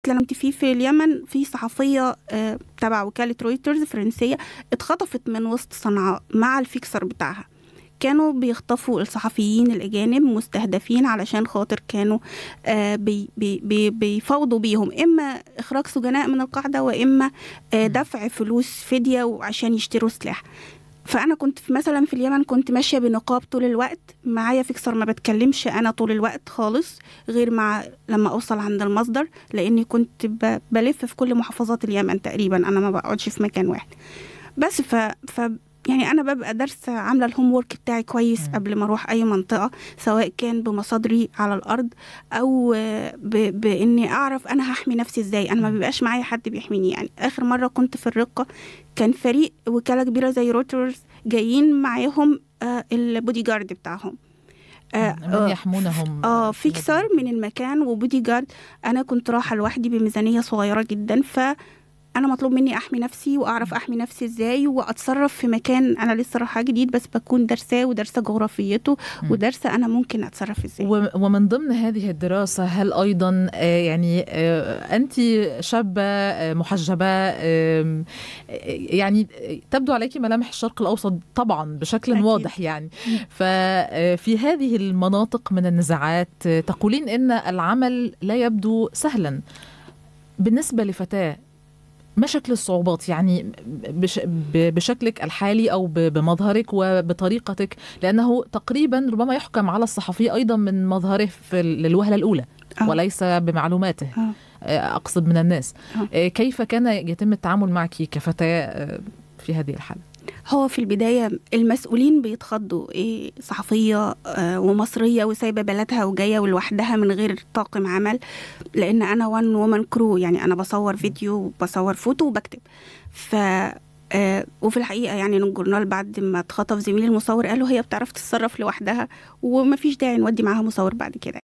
اللي انا كنت فيه في اليمن في صحفيه آه، تبع وكاله رويترز فرنسيه اتخطفت من وسط صنعاء مع الفيكسر بتاعها كانوا بيخطفوا الصحفيين الأجانب مستهدفين علشان خاطر كانوا آه بي بي بي بيفاوضوا بيهم إما إخراج سجناء من القاعدة وإما آه دفع فلوس فدية عشان يشتروا سلاح فانا كنت في مثلا في اليمن كنت ماشيه بنقاب طول الوقت معايا فيكسر ما بتكلمش انا طول الوقت خالص غير مع لما اوصل عند المصدر لاني كنت ب- بلف في كل محافظات اليمن تقريبا انا ما بقعدش في مكان واحد بس ف, ف يعني انا ببقى دارسه عامله الهوم ورك بتاعي كويس مم. قبل ما اروح اي منطقه سواء كان بمصادري على الارض او آه، ب... باني اعرف انا هحمي نفسي ازاي انا ما مم. بيبقاش معايا حد بيحميني يعني اخر مره كنت في الرقه كان فريق وكاله كبيره زي روترز جايين معاهم آه البودي جارد بتاعهم من يحمونهم اه فيكسر من المكان وبودي جارد انا كنت رايحه لوحدي بميزانيه صغيره جدا ف انا مطلوب مني احمي نفسي واعرف احمي نفسي ازاي واتصرف في مكان انا لسه رايحه جديد بس بكون دارساه ودارسه جغرافيته مم. ودارسه انا ممكن اتصرف ازاي و- ومن ضمن هذه الدراسة هل أيضا آه، يعني آه، أنت شابة آه، محجبة آم، آه، يعني تبدو عليك ملامح الشرق الأوسط طبعا بشكل أكيد. واضح يعني ففي هذه المناطق من النزاعات آه، تقولين أن العمل لا يبدو سهلا بالنسبة لفتاة ما شكل الصعوبات يعني بش ب- بشكلك الحالي أو ب- بمظهرك وبطريقتك لأنه تقريبا ربما يحكم على الصحفي أيضا من مظهره في ال- للوهلة الأولى آه. وليس بمعلوماته آه. آه، أقصد من الناس آه. آه، كيف كان يتم التعامل معك كفتاة آه، في هذه الحالة هو في البداية المسؤولين بيتخضوا إيه صحفية آه، ومصرية وسايبة بلدها وجاية لوحدها من غير طاقم عمل لأن أنا وان وومن كرو يعني أنا بصور فيديو وبصور فوتو وبكتب ف آه وفي الحقيقة يعني الجورنال بعد ما اتخطف زميلي المصور قالوا هي بتعرف تتصرف لوحدها ومفيش داعي نودي معاها مصور بعد كده